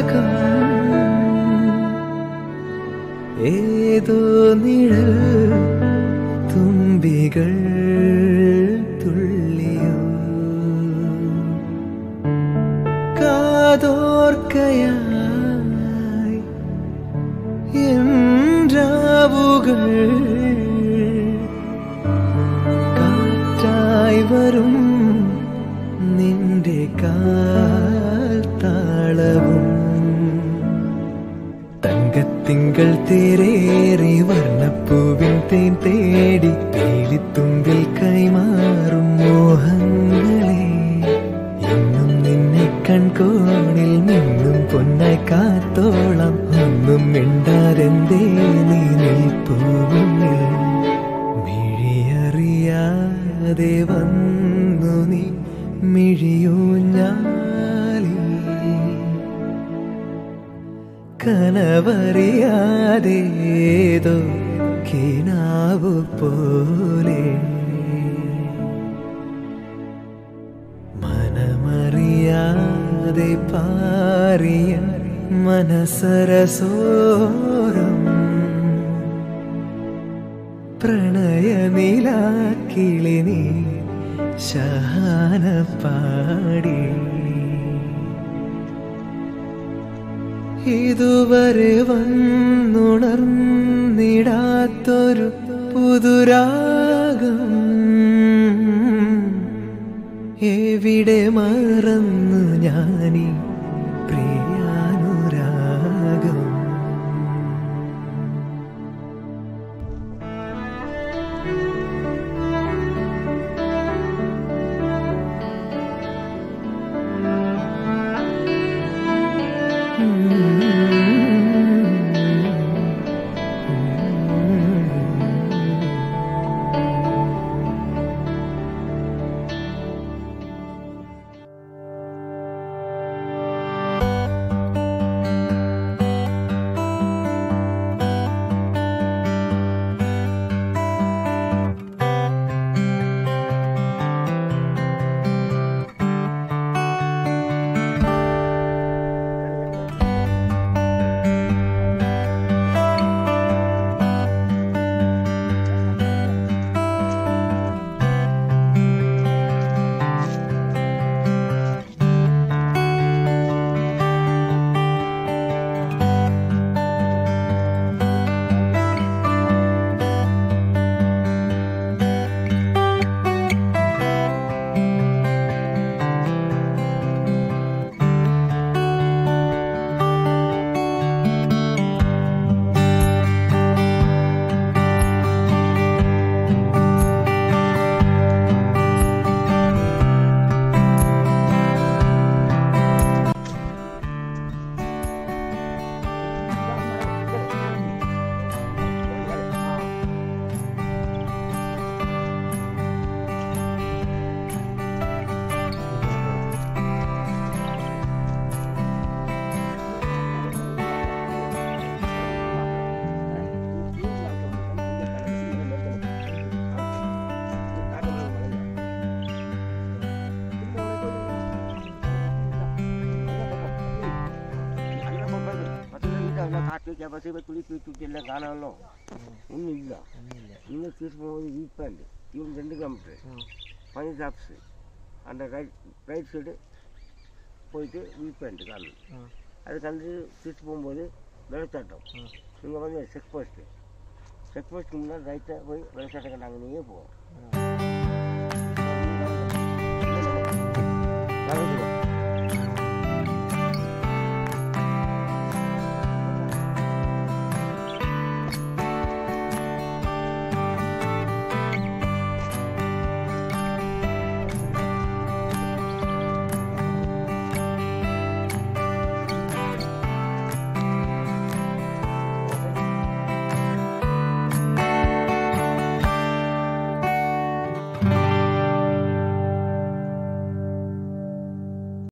രാഗം ഏതോ നിഴൽ തുമ്പികൾ തുള്ളിയോ കാതോർക്കയായി என்றாവുകൾ കാറ്റായി വരും നിന്റെ കാൽ താളവും തങ്കത്തിങ്കൾ തേരേറി വർണ്ണപ്പൂവിൻ തേൻ തേടി തേലിത്തുമ്പിൽ കൈമാറും മോഹങ്ങളെ എന്നും നിന്നെ കൺകോണിൽ നിന്നും പൊന്നായി കാത്തോളം ഒന്നും മിണ്ടാരെന്തേ നീ നിൽപ്പൂവിൽ മിഴിയറിയാതെ വന്നു നീ മിഴിയൂഞ്ഞാലി കനവറിയാതേതോ കിനാവു പോലെ മനമറിയാതെ പാറിയ മനസരസോരം പ്രണയനിലാക്കിളി നീ ശഹാന പാടി ഇതുവരെ വന്നുണർന്നിടാത്തൊരു പുതുരാഗം എവിടെ മറന്നു ഞാനീ പ്രിയാനുരാഗം കാറ്റ് കപ്പാസിറ്റി കുളി കുളിച്ചില്ല കാണാമല്ലോ ഒന്നുമില്ല നിങ്ങൾ തീർച്ചയായും വീപ്പാണ്ട് ഇവൻ രണ്ട് കിലോമീറ്റർ പനി டாப்ஸ் அந்த ரைட் ரைட் சைடு போயிட்டு வியூ பாயிண்ட் காணும் அது கலந்து திருச்சி போகும்போது வெள்ளச்சாட்டம் இங்கே வந்து செக் போஸ்ட்டு செக் போஸ்ட்டுக்கு முன்னாடி ரைட்டாக போய் வெள்ளச்சாட்டம் கண்டாங்க நீயே போவோம்